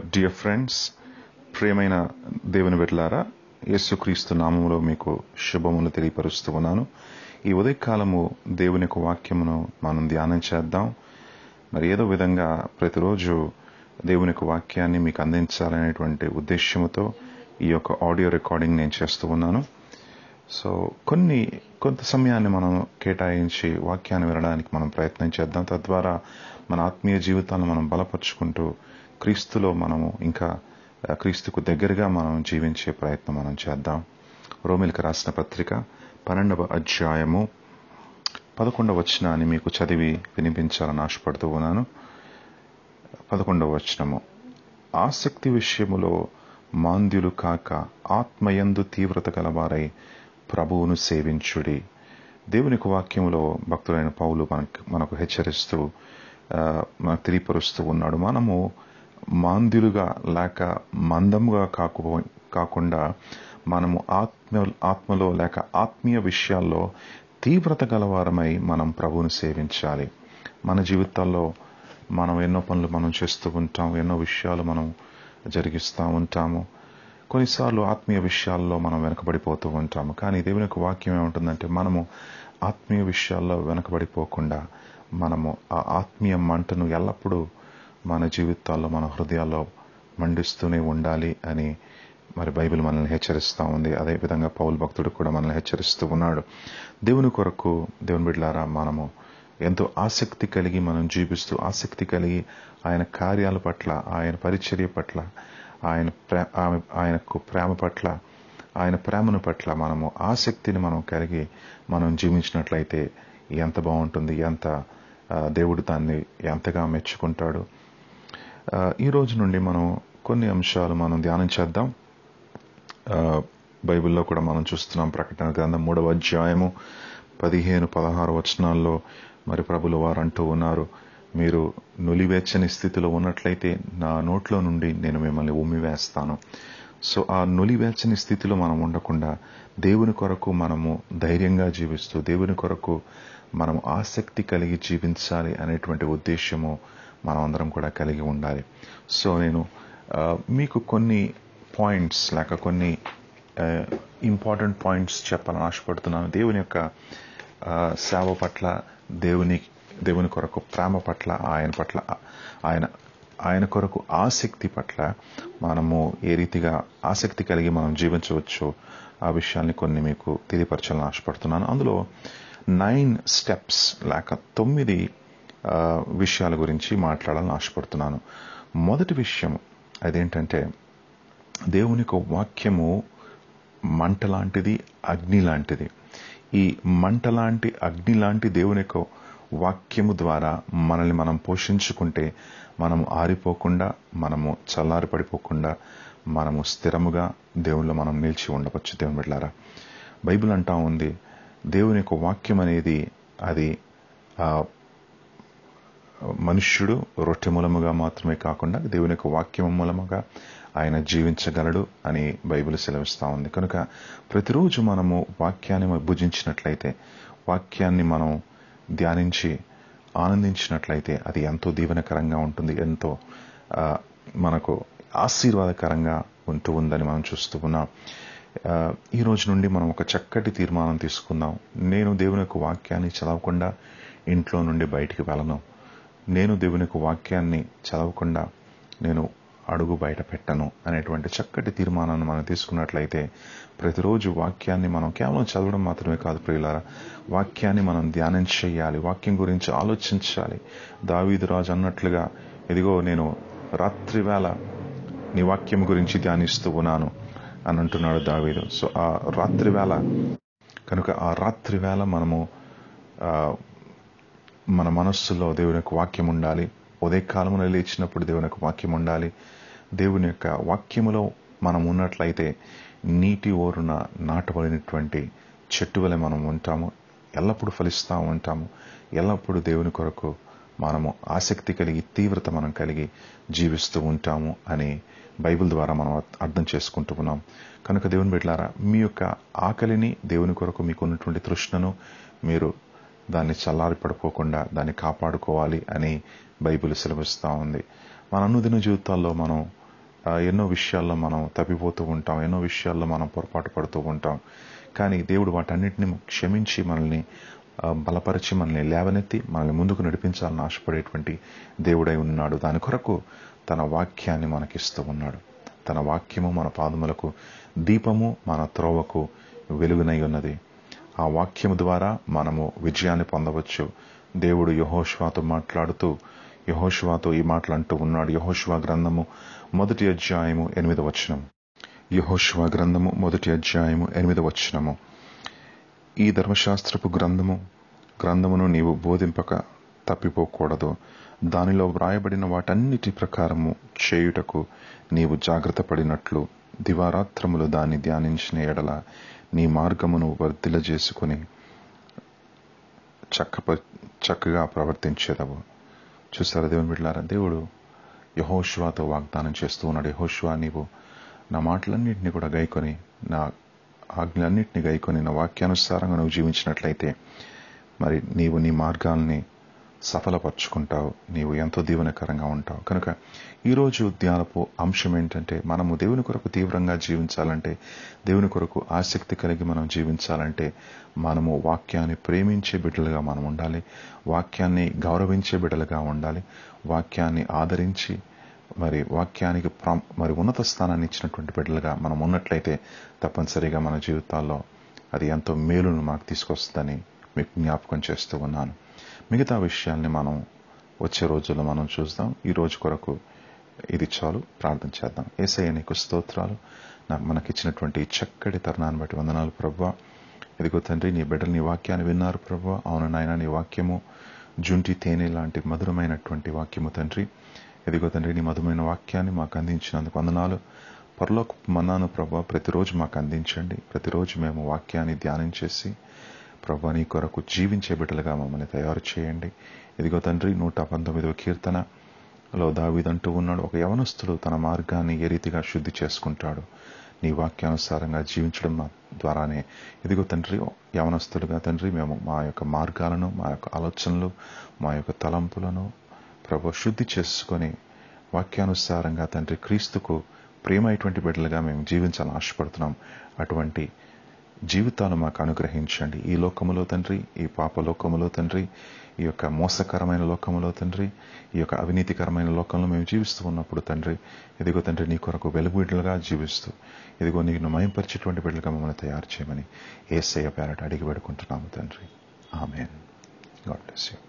dear friends ప్రియమైన దేవుని బిడ్డలారా యేసుక్రీస్తు నామములో మీకు శుభములు తెలియపరుస్తూ ఉన్నాను ఈ ఉదయకాలము దేవుని యొక్క వాక్యమును మనం ధ్యానం చేద్దాం మరి ఏదో విధంగా ప్రతిరోజు దేవుని యొక్క వాక్యాన్ని మీకు అందించాలనేటువంటి ఉద్దేశంతో ఈ యొక్క ఆడియో రికార్డింగ్ నేను చేస్తూ ఉన్నాను సో కొన్ని కొంత సమయాన్ని మనం కేటాయించి వాక్యాన్ని వినడానికి మనం ప్రయత్నం చేద్దాం తద్వారా మన ఆత్మీయ జీవితాలను మనం బలపరుచుకుంటూ క్రీస్తులో మనము ఇంకా ఆ, క్రీస్తుకు దగ్గరగా మనం జీవించే ప్రయత్నం మనం చేద్దాం రోమిల్కి రాసిన పత్రిక పన్నెండవ అధ్యాయము పదకొండవ వచనాన్ని మీకు చదివి వినిపించాలని ఆశపడుతూ ఉన్నాను పదకొండవ వచనము ఆసక్తి విషయములో మాంద్యులు కాక ఆత్మయందు తీవ్రత గలవారై ప్రభువును సేవించుడి దేవుని యొక్క వాక్యములో భక్తులైన పౌలు మనకు మనకు హెచ్చరిస్తూ ఆ, మనకు తెలియపరుస్తూ ఉన్నాడు మనము మాంద్యులుగా లేక మందముగా కాకపో కాకుండా మనము ఆత్మ ఆత్మలో లేక ఆత్మీయ విషయాల్లో తీవ్రత గలవారమై మనం ప్రభువును సేవించాలి మన జీవితాల్లో మనం ఎన్నో పనులు మనం చేస్తూ ఉంటాం ఎన్నో విషయాలు మనం జరిగిస్తూ ఉంటాము కొన్నిసార్లు ఆత్మీయ విషయాల్లో మనం వెనకబడిపోతూ ఉంటాము కానీ దేవుని యొక్క వాక్యం ఏముంటుందంటే మనము ఆత్మీయ విషయాల్లో వెనకబడిపోకుండా మనము ఆ ఆత్మీయ మంటను ఎల్లప్పుడూ మన జీవితాల్లో మన హృదయాల్లో మండిస్తూనే ఉండాలి అని మరి బైబిల్ మనల్ని హెచ్చరిస్తూ ఉంది అదే విధంగా పౌల్ భక్తుడు కూడా మనల్ని హెచ్చరిస్తూ ఉన్నాడు దేవుని కొరకు దేవుని బిడ్డలారా మనము ఎంతో ఆసక్తి కలిగి మనం జీవిస్తూ ఆసక్తి కలిగి ఆయన కార్యాల పట్ల ఆయన పరిచర్య పట్ల ఆయన ప్రే ఆమె- ఆయనకు ప్రేమ పట్ల ఆయన ప్రేమను పట్ల మనము ఆసక్తిని మనం కలిగి మనం జీవించినట్లయితే ఎంత బాగుంటుంది ఎంత ఆ, దేవుడు దాన్ని ఎంతగా మెచ్చుకుంటాడు ఆ, ఈ రోజు నుండి మనం కొన్ని అంశాలు మనం ధ్యానం చేద్దాం ఆ, బైబిల్లో కూడా మనం చూస్తున్నాం ప్రకటన గ్రంథం మూడవ అధ్యాయము పదిహేను పదహారు వచనాల్లో మరి ప్రభులు వారు అంటూ ఉన్నారు మీరు నులివేచ్చని స్థితిలో ఉన్నట్లయితే నా నోట్లో నుండి నేను మిమ్మల్ని ఉమ్మివేస్తాను సో ఆ నులివేచ్చని స్థితిలో మనం ఉండకుండా దేవుని కొరకు మనము ధైర్యంగా జీవిస్తూ దేవుని కొరకు మనం ఆసక్తి కలిగి జీవించాలి అనేటువంటి ఉద్దేశము మనం అందరం కూడా కలిగి ఉండాలి సో నేను ఆ, మీకు కొన్ని పాయింట్స్ లేక కొన్ని ఇంపార్టెంట్ పాయింట్స్ చెప్పాలని ఆశపడుతున్నాను దేవుని యొక్క ఆ, సేవ పట్ల దేవుని దేవుని కొరకు ప్రేమ పట్ల ఆయన పట్ల ఆయన ఆయన కొరకు ఆసక్తి పట్ల మనము ఏ రీతిగా ఆసక్తి కలిగి మనం జీవించవచ్చు ఆ విషయాల్ని కొన్ని మీకు తెలియపరచాలని ఆశపడుతున్నాను అందులో నైన్ స్టెప్స్ లేక తొమ్మిది ఆ, విషయాల గురించి మాట్లాడాలని ఆశపడుతున్నాను మొదటి విషయం అదేంటంటే దేవుని యొక్క వాక్యము మంట లాంటిది అగ్ని లాంటిది ఈ మంట లాంటి అగ్ని లాంటి దేవుని యొక్క వాక్యము ద్వారా మనల్ని మనం పోషించుకుంటే మనము ఆరిపోకుండా మనము చల్లారి పడిపోకుండా మనము స్థిరముగా దేవునిలో మనం నిలిచి ఉండవచ్చు దేవుని బిడ్డలారా బైబిల్ అంటా ఉంది దేవుని యొక్క వాక్యం అనేది అది ఆ, మనుష్యుడు రొట్టె మూలముగా మాత్రమే కాకుండా దేవుని యొక్క వాక్యం మూలముగా ఆయన జీవించగలడు అని బైబిల్ సెలవిస్తా ఉంది కనుక ప్రతిరోజు మనము వాక్యాన్ని భుజించినట్లయితే వాక్యాన్ని మనం ధ్యానించి ఆనందించినట్లయితే అది ఎంతో దీవెనకరంగా ఉంటుంది ఎంతో ఆ, మనకు ఆశీర్వాదకరంగా ఉంటూ ఉందని మనం చూస్తూ ఉన్నాం ఆ, ఈ రోజు నుండి మనం ఒక చక్కటి తీర్మానం తీసుకుందాం నేను దేవుని యొక్క వాక్యాన్ని చదవకుండా ఇంట్లో నుండి బయటికి వెళ్ళను నేను దేవుని యొక్క వాక్యాన్ని చదవకుండా నేను అడుగు బయట పెట్టను అనేటువంటి చక్కటి తీర్మానాన్ని మనం తీసుకున్నట్లయితే ప్రతిరోజు వాక్యాన్ని మనం కేవలం చదవడం మాత్రమే కాదు ప్రియులారా వాక్యాన్ని మనం ధ్యానం చేయాలి వాక్యం గురించి ఆలోచించాలి దావీదు రాజు అన్నట్లుగా ఇదిగో నేను రాత్రి వేళ నీ వాక్యం గురించి ధ్యానిస్తూ ఉన్నాను అని అంటున్నాడు దావీదు సో ఆ రాత్రి వేళ కనుక ఆ రాత్రి వేళ మనము ఆ, మన మనస్సులో దేవుని యొక్క వాక్యం ఉండాలి ఉదయకాలమున లేచినప్పుడు దేవుని యొక్క వాక్యం ఉండాలి దేవుని యొక్క వాక్యములో మనం ఉన్నట్లయితే నీటి ఓరున నాటబడినటువంటి చెట్టు వలె మనం ఉంటాము ఎల్లప్పుడూ ఫలిస్తూ ఉంటాము ఎల్లప్పుడూ దేవుని కొరకు మనము ఆసక్తి కలిగి తీవ్రత మనం కలిగి జీవిస్తూ ఉంటాము అని బైబిల్ ద్వారా మనం అర్థం చేసుకుంటూ ఉన్నాం కనుక దేవుని బిడ్డలారా మీ యొక్క ఆకలిని దేవుని కొరకు మీకు ఉన్నటువంటి తృష్ణను మీరు దాన్ని చల్లారి పడిపోకుండా దాన్ని కాపాడుకోవాలి అని బైబిల్ సెలవిస్తూ ఉంది మన అనుదిన జీవితాల్లో మనం ఆ, ఎన్నో విషయాల్లో మనం తప్పిపోతూ ఉంటాం ఎన్నో విషయాల్లో మనం పొరపాటు పడుతూ ఉంటాం కానీ దేవుడు వాటన్నిటిని క్షమించి మనల్ని ఆ, బలపరిచి మనల్ని లేవనెత్తి మనల్ని ముందుకు నడిపించాలని ఆశపడేటువంటి దేవుడై ఉన్నాడు దాని కొరకు తన వాక్యాన్ని మనకిస్తూ ఉన్నాడు తన వాక్యము మన పాదములకు దీపము మన త్రోవకు వెలుగునై ఉన్నది ఆ వాక్యము ద్వారా మనము విజయాన్ని పొందవచ్చు దేవుడు యహోష్వాతో మాట్లాడుతూ యహోష్వాతో ఈ మాటలు అంటూ ఉన్నాడు యహోష్వా గ్రంథము మొదటి అధ్యాయము ఎనిమిది వచనం యహోష్వా గ్రంథము మొదటి అధ్యాయము ఎనిమిది వచనము ఈ ధర్మశాస్త్రపు గ్రంథము గ్రంథమును నీవు బోధింపక తప్పిపోకూడదు దానిలో వ్రాయబడిన వాటన్నిటి ప్రకారము చేయుటకు నీవు జాగ్రత్త పడినట్లు దివారాత్రములు దాన్ని ధ్యానించిన ఎడల నీ మార్గమును వర్ధిల చేసుకుని చక్క చక్కగా ప్రవర్తించేదవు చూసారా దేవుని బిడ్డలారా దేవుడు యహోష్వాతో వాగ్దానం చేస్తూ ఉన్నాడు యహోష్వా నీవు నా మాటలన్నింటినీ కూడా గైకొని నా ఆజ్ఞలన్నింటినీ గైకొని నా వాక్యానుసారంగా నువ్వు జీవించినట్లయితే మరి నీవు నీ మార్గాల్ని సఫలపరుచుకుంటావు నీవు ఎంతో దీవెనకరంగా ఉంటావు కనుక ఈరోజు ధ్యానపు అంశం ఏంటంటే మనము దేవుని కొరకు తీవ్రంగా జీవించాలంటే దేవుని కొరకు ఆసక్తి కలిగి మనం జీవించాలంటే మనము వాక్యాన్ని ప్రేమించే బిడ్డలుగా మనం ఉండాలి వాక్యాన్ని గౌరవించే బిడ్డలుగా ఉండాలి వాక్యాన్ని ఆదరించి మరి వాక్యానికి ప్రాం మరి ఉన్నత స్థానాన్ని ఇచ్చినటువంటి బిడ్డలుగా మనం ఉన్నట్లయితే తప్పనిసరిగా మన జీవితాల్లో అది ఎంతో మేలును మాకు తీసుకొస్తుందని మీకు జ్ఞాపకం చేస్తూ ఉన్నాను మిగతా విషయాల్ని మనం వచ్చే రోజుల్లో మనం చూద్దాం ఈ రోజు కొరకు ఇది చాలు ప్రార్థన చేద్దాం ఏసయ్య నీకు స్తోత్రాలు నాకు మనకిచ్చినటువంటి ఈ చక్కటి తరుణాన్ని బట్టి వందనాలు ప్రభా ఇదిగో తండ్రి నీ బిడ్డలు నీ వాక్యాన్ని విన్నారు ప్రభా అవును నాయన నీ వాక్యము జుంటి తేనె లాంటి మధురమైనటువంటి వాక్యము తండ్రి ఎదిగో తండ్రి నీ మధుమైన వాక్యాన్ని మాకు అందించినందుకు వందనాలు పరలోక మన్నాను ప్రభా ప్రతిరోజు మాకు అందించండి ప్రతిరోజు మేము వాక్యాన్ని ధ్యానం చేసి ప్రభా నీ కొరకు జీవించే బిడ్డలుగా మమ్మల్ని తయారు చేయండి ఇదిగో తండ్రి నూట పంతొమ్మిదవ కీర్తనలో దావీదంటూ ఉన్నాడు ఒక యవనస్తుడు తన మార్గాన్ని ఏ రీతిగా శుద్ధి చేసుకుంటాడు నీ వాక్యానుసారంగా జీవించడం మా ద్వారానే ఇదిగో తండ్రి యవనస్తులుగా తండ్రి మేము మా యొక్క మార్గాలను మా యొక్క ఆలోచనలు మా యొక్క తలంపులను ప్రభు శుద్ధి చేసుకొని వాక్యానుసారంగా తండ్రి క్రీస్తుకు ప్రేమైనటువంటి బిడ్డలుగా మేము జీవించాలని ఆశపడుతున్నాం అటువంటి జీవితాలు మాకు అనుగ్రహించండి ఈ లోకములో తండ్రి ఈ పాప లోకములో తండ్రి ఈ యొక్క మోసకరమైన లోకములో తండ్రి ఈ యొక్క అవినీతికరమైన లోకంలో మేము జీవిస్తూ ఉన్నప్పుడు తండ్రి ఇదిగో తండ్రి నీ కొరకు వెలుగు బిడ్డలుగా జీవిస్తూ ఇదిగో నీకు మయంపరిచేటువంటి బిడ్డలుగా మమ్మల్ని తయారు చేయమని ఏసయ్య పేరట అడిగి పెడుకుంటున్నాము తండ్రి ఆమెన్ గాడ్ బ్లెస్ యూ